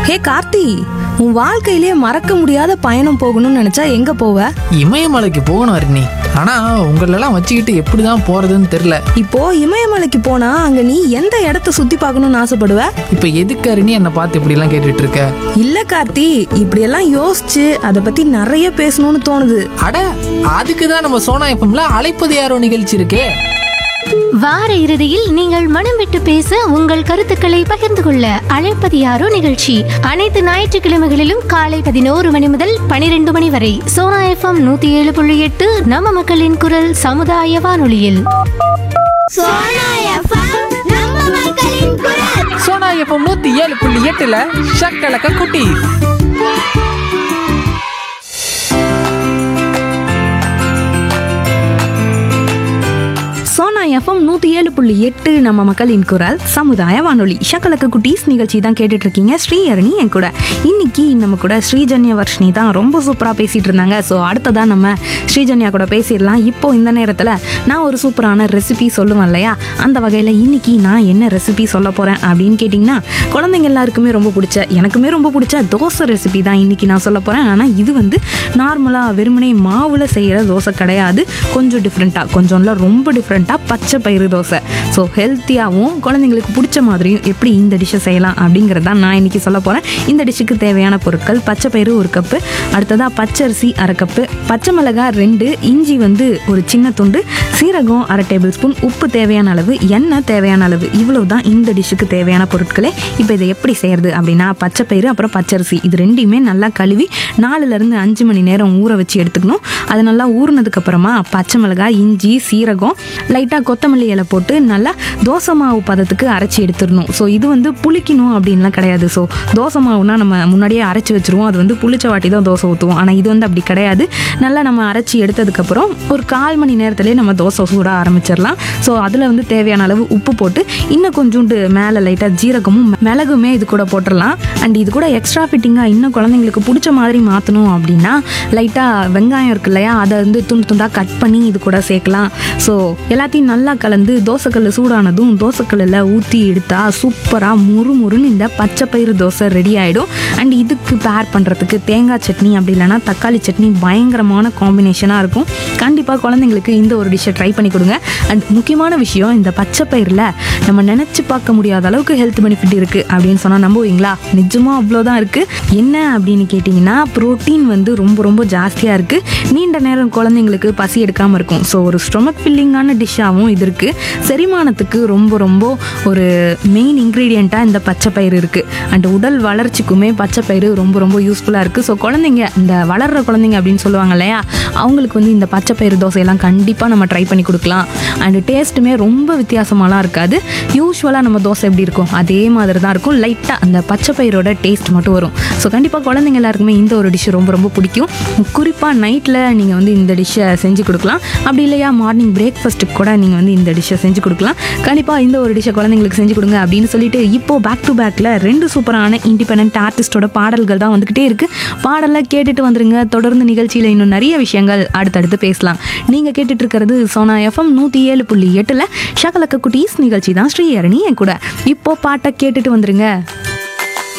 ஹே கார்த்தி உன் வாழ்க்கையிலே மறக்க முடியாத பயணம் போகணும்னு நினைச்சா எங்க போவ இமயமலைக்கு போகணும் அருணி ஆனா உங்களெல்லாம் வச்சுக்கிட்டு எப்படி தான் போறதுன்னு தெரியல இப்போ இமயமலைக்கு போனா அங்க நீ எந்த இடத்த சுத்தி பார்க்கணும்னு ஆசைப்படுவ இப்ப எதுக்கு அருணி என்னை பார்த்து இப்படி எல்லாம் கேட்டுட்டு இருக்க இல்ல கார்த்தி இப்படியெல்லாம் யோசிச்சு அதை பத்தி நிறைய பேசணும்னு தோணுது அட அதுக்கு தான் நம்ம சோனா எப்பம்ல அழைப்பது யாரோ நிகழ்ச்சி இருக்கே வார இறுதியில் நீங்கள் மனம் விட்டு பேச உங்கள் கருத்துக்களை பகிர்ந்து கொள்ள அழைப்பது யாரோ நிகழ்ச்சி அனைத்து ஞாயிற்றுக்கிழமைகளிலும் காலை பதினோரு மணி முதல் பனிரெண்டு மணி வரை சோனா எஃப்எம் நூத்தி ஏழு புள்ளி எட்டு நம்ம மக்களின் குரல் சமுதாய வானொலியில் சோனா எஃப்எம் நம்ம மக்களின் குரல் சோனா எப்பம் நூத்தி ஏழு புள்ளி எட்டுல ஷக்கலக்க குட்டி சோனா எஃப்எம் நூத்தி ஏழு புள்ளி எட்டு நம்ம மக்களின் குரல் சமுதாய வானொலி ஷக்கலக்க குட்டீஸ் நிகழ்ச்சி தான் கேட்டுட்டு இருக்கீங்க ஸ்ரீஹரணி என் கூட இன்னைக்கு நம்ம கூட ஸ்ரீஜன்ய வர்ஷினி தான் ரொம்ப சூப்பரா பேசிட்டு இருந்தாங்க ஸோ அடுத்ததா நம்ம ஸ்ரீஜன்யா கூட பேசிடலாம் இப்போ இந்த நேரத்துல நான் ஒரு சூப்பரான ரெசிபி சொல்லுவேன் இல்லையா அந்த வகையில இன்னைக்கு நான் என்ன ரெசிபி சொல்ல போறேன் அப்படின்னு கேட்டிங்கன்னா குழந்தைங்க எல்லாருக்குமே ரொம்ப பிடிச்ச எனக்குமே ரொம்ப பிடிச்ச தோசை ரெசிபி தான் இன்னைக்கு நான் சொல்ல போறேன் ஆனா இது வந்து நார்மலா வெறுமனே மாவுல செய்யற தோசை கிடையாது கொஞ்சம் டிஃப்ரெண்ட்டாக கொஞ்சம் இல்ல ரொம்ப டிஃப்ரெண்ட்டாக பச்சை பயிறு தோசை ஸோ ஹெல்த்தியாகவும் குழந்தைங்களுக்கு பிடிச்ச மாதிரியும் எப்படி இந்த டிஷ்ஷை செய்யலாம் அப்படிங்கிறது தான் நான் இன்னைக்கு சொல்ல போகிறேன் இந்த டிஷ்ஷுக்கு தேவையான பொருட்கள் பச்சை பயிறு ஒரு கப்பு அடுத்ததாக பச்சரிசி அரை கப்பு பச்சை மிளகாய் ரெண்டு இஞ்சி வந்து ஒரு சின்ன துண்டு சீரகம் அரை டேபிள் ஸ்பூன் உப்பு தேவையான அளவு எண்ணெய் தேவையான அளவு இவ்வளவு தான் இந்த டிஷ்ஷுக்கு தேவையான பொருட்களே இப்போ இதை எப்படி செய்யறது அப்படின்னா பச்சை பயிறு அப்புறம் பச்சரிசி இது ரெண்டையுமே நல்லா கழுவி நாலுலேருந்து அஞ்சு மணி நேரம் ஊற வச்சு எடுத்துக்கணும் அது நல்லா ஊறினதுக்கு அப்புறமா பச்சை மிளகாய் இஞ்சி சீரகம் லைட்டாக கொத்தமல்லி இலை போட்டு நல்லா தோசை மாவு பதத்துக்கு அரைச்சி எடுத்துடணும் ஸோ இது வந்து புளிக்கணும் அப்படின்லாம் கிடையாது ஸோ தோசை மாவுனா நம்ம முன்னாடியே அரைச்சி வச்சிருவோம் அது வந்து புளிச்ச வாட்டி தான் தோசை ஊற்றுவோம் ஆனால் இது வந்து அப்படி கிடையாது நல்லா நம்ம அரைச்சி எடுத்ததுக்கப்புறம் ஒரு கால் மணி நேரத்திலே நம்ம தோசை சூட ஆரம்பிச்சிடலாம் ஸோ அதில் வந்து தேவையான அளவு உப்பு போட்டு இன்னும் கொஞ்சோண்டு மேலே லைட்டாக ஜீரகமும் மிளகுமே இது கூட போட்டுடலாம் அண்ட் இது கூட எக்ஸ்ட்ரா ஃபிட்டிங்காக இன்னும் குழந்தைங்களுக்கு பிடிச்ச மாதிரி மாற்றணும் அப்படின்னா லைட்டாக வெங்காயம் இருக்கு இல்லையா அதை வந்து துண்டு துண்டாக கட் பண்ணி இது கூட சேர்க்கலாம் ஸோ எல்லாத்தையும் நல்லா கலந்து தோசைக்கல் சூடானதும் தோசைக்கல்லில் ஊற்றி எடுத்தா சூப்பராக முறு முறுன்னு இந்த பச்சை பயிறு தோசை ரெடி ஆகிடும் அண்ட் இதுக்கு பேர் பண்ணுறதுக்கு தேங்காய் சட்னி அப்படி இல்லைன்னா தக்காளி சட்னி பயங்கரமான காம்பினேஷனாக இருக்கும் கண்டிப்பாக குழந்தைங்களுக்கு இந்த ஒரு டிஷ்ஷை ட்ரை பண்ணி கொடுங்க அண்ட் முக்கியமான விஷயம் இந்த பச்சை பயிரில் நம்ம நினச்சி பார்க்க முடியாத அளவுக்கு ஹெல்த் பெனிஃபிட் இருக்குது அப்படின்னு சொன்னால் நம்புவீங்களா நிஜமாக அவ்வளோதான் இருக்குது என்ன அப்படின்னு கேட்டிங்கன்னா ப்ரோட்டீன் வந்து ரொம்ப ரொம்ப ஜாஸ்தியாக இருக்குது நீண்ட நேரம் குழந்தைங்களுக்கு பசி எடுக்காமல் இருக்கும் ஸோ ஒரு ஸ்டொமக் ஃபில்லிங்கான டிஷ்ஷாகவும் இது இருக்குது செரிமானத்துக்கு ரொம்ப ரொம்ப ஒரு மெயின் இன்க்ரீடியண்ட்டாக இந்த பச்சை பயிறு இருக்குது அண்ட் உடல் வளர்ச்சிக்குமே பச்சை பயிறு ரொம்ப ரொம்ப யூஸ்ஃபுல்லாக இருக்குது ஸோ குழந்தைங்க இந்த வளர்கிற குழந்தைங்க அப்படின்னு சொல்லுவாங்க இல்லையா அவங்களுக்கு வந்து இந்த பச்சை பயிறு தோசையெல்லாம் கண்டிப்பாக நம்ம ட்ரை பண்ணி கொடுக்கலாம் அண்ட் டேஸ்ட்டுமே ரொம்ப வித்தியாசமாலாம் இருக்காது யூஸ்வலாக நம்ம தோசை எப்படி இருக்கும் அதே மாதிரி தான் இருக்கும் லைட்டாக அந்த பச்சை பயிரோட டேஸ்ட் மட்டும் வரும் ஸோ கண்டிப்பாக குழந்தைங்க எல்லாருக்குமே இந்த ஒரு டிஷ் ரொம்ப ரொம்ப பிடிக்கும் குறிப்பாக நைட்டில் நீங்கள் வந்து இந்த டிஷ்ஷை செஞ்சு கொடுக்கலாம் அப்படி இல்லையா மார்னிங் பிரேக்ஃபாஸ்ட்டுக்கு கூட நீங்கள் வந்து இந்த டிஷ்ஷை செஞ்சு கொடுக்கலாம் கண்டிப்பாக இந்த ஒரு டிஷ்ஷை குழந்தைங்களுக்கு செஞ்சு கொடுங்க அப்படின்னு சொல்லிட்டு இப்போ பேக் டு பேக்கில் ரெண்டு சூப்பரான இண்டிபெண்ட் ஆர்டிஸ்டோட பாடல்கள் தான் வந்துக்கிட்டே இருக்குது பாடலை கேட்டுட்டு வந்துருங்க தொடர்ந்து நிகழ்ச்சியில் இன்னும் நிறைய விஷயங்கள் அடுத்தடுத்து பேசலாம் நீங்கள் கேட்டுட்டு இருக்கிறது சோனா எஃப்எம் நூற்றி ஏழு புள்ளி எட்டில் ஷகலக்க குட்டீஸ் நிகழ்ச்சி தான் ஸ்ரீஹரணி என் கூட இப்போ பாட்டை கேட்டுட்டு வந்துருங்க